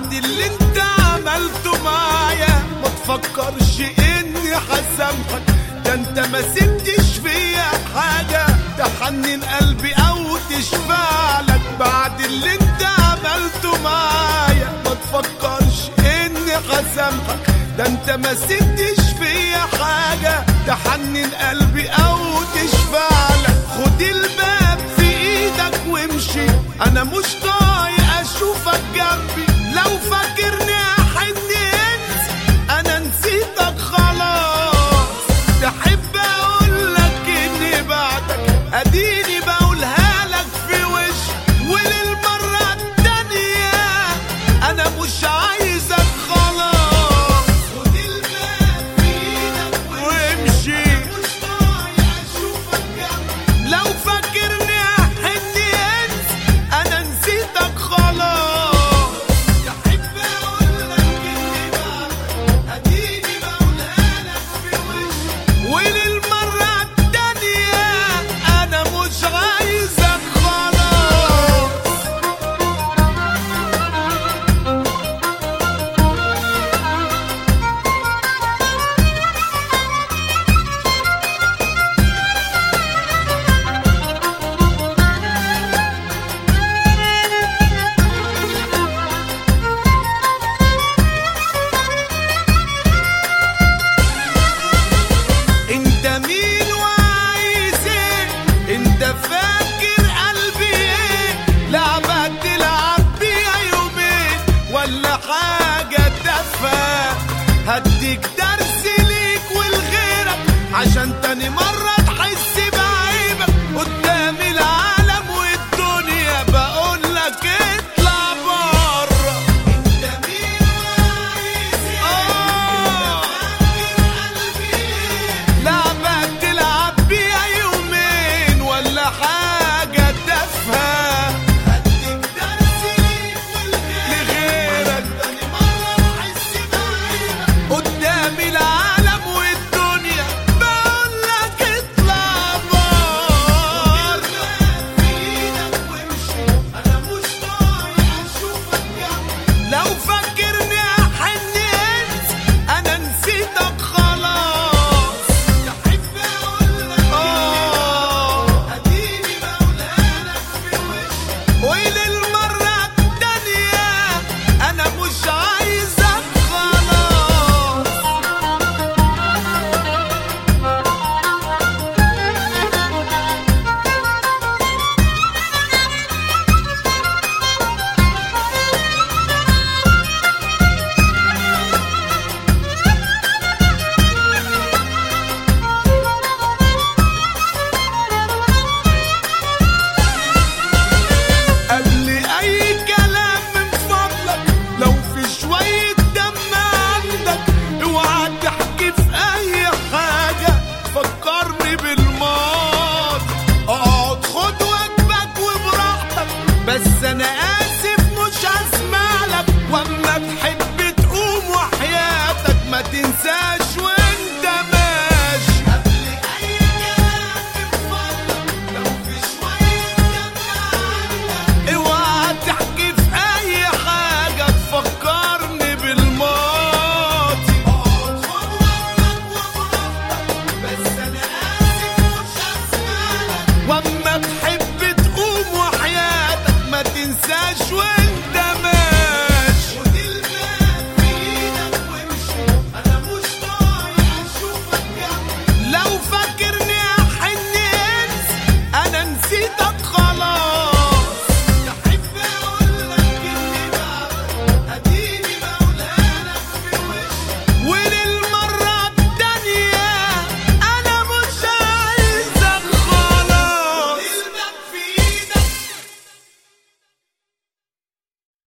بعد اللي انت عملته معايا ما تفكرش اني هسامحك ده انت ما سبتش فيا حاجة تحنن قلبي او تشفع لك بعد اللي انت عملته معايا ما تفكرش اني هسامحك ده انت ما سبتش فيا حاجة تحنن قلبي او تشفع لك خد الباب في ايدك وامشي انا مش طايق اشوفك جنبي لو فاكرني احن انسى انا نسيتك خلاص تحب اقول لك اني بعدك اديني بقولها لك في وشي وللمرة التانية انا مش عايزك خلاص خد الباب في ايدك وامشي مش طايق اشوفك جنبي لو فاكرني احن انسى انا نسيتك خلاص تحب اقول لك اني بعدك اديني بقولها لك في وشي وللمرة التانية انا مش عايزك خلاص انت مين وعايز ايه انت فاكر قلبي ايه لعبة تلعب بيها يومين ولا حاجة تافهة هديك درس ليك ولغيرك عشان تاني مرة تحس بعيبك قدام العالم والدنيا بقول لك اطلع بره انت مين وعايز ايه لعبة تلعب بيها يومين ولا حاجة تافهة هديك درس لغيرك تاني مرة تحس بعيبك قدام العالم والدنيا بقول لك اطلع بره انا مش طايق اشوفك جنبي لو فاكرني احن انسى انا نسيتك خلاص تحب اقول لك اه اديني بقولها لك في وشي وللمرة التانية انا مش عايزك خلاص قبل اي كلام من فضلك لو في شوية دم عندك اوعى تحكي في اي حاجة فكرني بالماضي اقعد خد واجبك وبراحتك بس انا اسف مش هسمع لك واما تحب تقوم وحياتك ما تنساش وانت ماشي قبل اي كلام من فضلك لو في شوية دم عندك اوعى تحكي في اي حاجة تفكرني بالماضي اقعد خد وقتك وبراحتك بس انا اسف مش هسمعلك واما تحب تقوم وحياتك ما تنساش وين